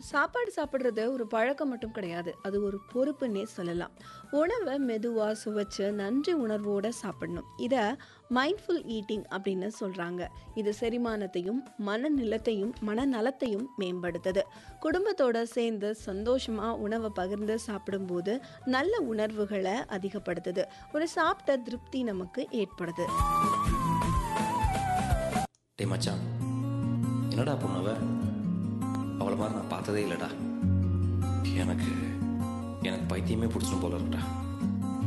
சாப்பாடு சாப்பிட்றது ஒரு பழக்கம் மட்டும் கிடையாது அது ஒரு பொறுப்புன்னே சொல்லலாம் உணவை மெதுவாக சுவைச்சு நன்றி உணர்வோட சாப்பிடணும் இதை மைண்ட்ஃபுல் ஈட்டிங் அப்படின்னு சொல்கிறாங்க இது செரிமானத்தையும் மனநிலத்தையும் மனநலத்தையும் மேம்படுத்துது குடும்பத்தோட சேர்ந்து சந்தோஷமாக உணவை பகிர்ந்து சாப்பிடும்போது நல்ல உணர்வுகளை அதிகப்படுத்துது ஒரு சாப்பிட்ட திருப்தி நமக்கு ஏற்படுது டேய் மச்சான் என்னடா பொண்ணவ அவளை மாதிரி நான் பார்த்ததே இல்லைடா எனக்கு எனக்கு பைத்தியமே பிடிச்சிடும் போல இருக்குடா